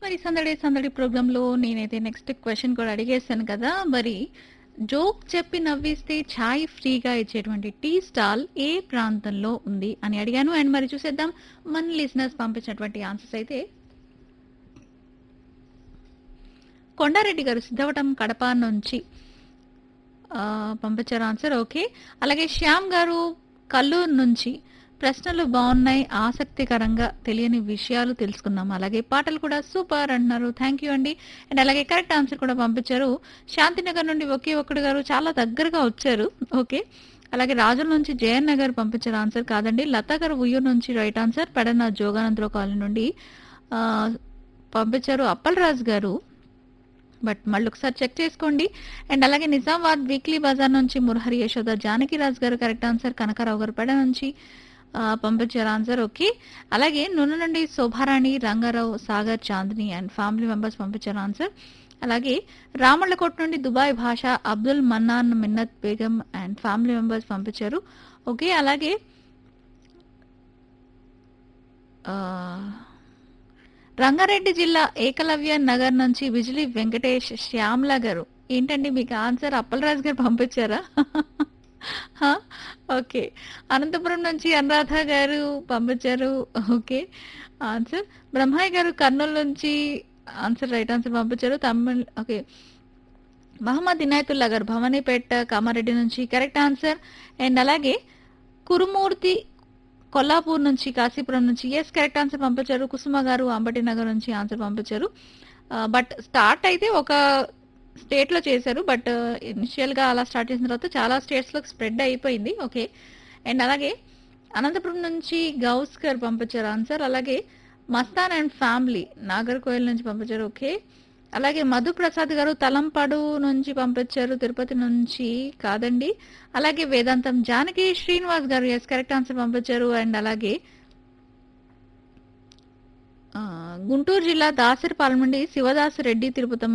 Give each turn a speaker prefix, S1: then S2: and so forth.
S1: మరి సందడి సందడి ప్రోగ్రాంలో నేనైతే నెక్స్ట్ క్వశ్చన్ కూడా అడిగేశాను కదా మరి జోక్ చెప్పి నవ్విస్తే ఛాయ్ ఫ్రీగా ఇచ్చేటువంటి టీ స్టాల్ ఏ ప్రాంతంలో ఉంది అని అడిగాను అండ్ మరి చూసేద్దాం మన లిసినర్స్ పంపించినటువంటి ఆన్సర్స్ అయితే కొండారెడ్డి గారు సిద్ధవటం కడప నుంచి ఆ, పంపించారు ఆన్సర్ ఓకే అలాగే శ్యామ్ గారు కల్లూరు నుంచి ప్రశ్నలు బాగున్నాయి ఆసక్తికరంగా తెలియని విషయాలు తెలుసుకున్నాం అలాగే పాటలు కూడా సూపర్ అంటున్నారు థ్యాంక్ యూ అండి అండ్ అలాగే కరెక్ట్ ఆన్సర్ కూడా పంపించారు శాంతినగర్ నుండి ఒకే ఒక్కడు గారు చాలా దగ్గరగా వచ్చారు ఓకే అలాగే రాజుల నుంచి జయన్ నగర్ పంపించారు ఆన్సర్ కాదండి లతా గారు ఉయ్యూరు నుంచి right answer Pedana Joganandarao colony నుండి ఆ, పంపించారు అప్పలరాజు గారు బట్ మళ్ళీ ఒకసారి చెక్ చేసుకోండి అండ్ అలాగే నిజామాబాద్ వీక్లీ బజార్ నుంచి మురహరి యశోద జానకిరాజ్ గారు కరెక్ట్ ఆన్సర్ కనకారావు గారు పెడ నుంచి ఆ, పంపించారు ఆన్సర్ ఓకే అలాగే నూనె నుండి Shobharani Rangarao Sagar Chandini and family members పంపించారు ఆన్సర్ అలాగే రామళ్ళకోట నుండి Dubai Basha Abdul Mannan Minnat Begum and family members పంపించారు ఓకే అలాగే ఆ, రంగారెడ్డి జిల్లా ఏకలవ్య నగర్ నుంచి విజిలి వెంకటేష్ శ్యామ్ల గారు ఏంటండి మీకు ఆన్సర్ అప్పలరాజు గారు పంపించారా హా? ఓకే అనంతపురం నుంచి అనురాధ గారు పంపించారు ఓకే ఆన్సర్ బ్రహ్మయ్య గారు కర్నూలు నుంచి ఆన్సర్ రైట్ ఆన్సర్ పంపించారు తమిళ్ ఓకే మహమ్మద్ ఇనాయతుల్లా గారు భవానీపేట కామారెడ్డి నుంచి కరెక్ట్ ఆన్సర్ అండ్ అలాగే కురుమూర్తి కొల్లాపూర్ నుంచి కాశీపురం నుంచి ఎస్ కరెక్ట్ ఆన్సర్ పంపించారు కుసుమ గారు అంబటి నగర్ నుంచి ఆన్సర్ పంపించారు బట్ స్టార్ట్ అయితే ఒక స్టేట్ లో చేశారు బట్ ఇనిషియల్ గా అలా స్టార్ట్ చేసిన తర్వాత చాలా స్టేట్స్ లో స్ప్రెడ్ అయిపోయింది ఓకే అండ్ అలాగే అనంతపురం నుంచి గౌస్ గారు పంపించారు ఆన్సర్ అలాగే మస్తాన్ అండ్ ఫ్యామిలీ నాగర్కోయిల్ నుంచి పంపించారు ఓకే అలాగే మధు ప్రసాద్ గారు తలంపాడు నుంచి పంపించారు తిరుపతి నుంచి కాదండి అలాగే వేదాంతం Janaki Srinivas garu yes correct answer పంపించారు అండ్ అలాగే ఆ, గుంటూరు జిల్లా దాసరిపాలెం నుండి శివదాసు రెడ్డి తిరుపతమ్మ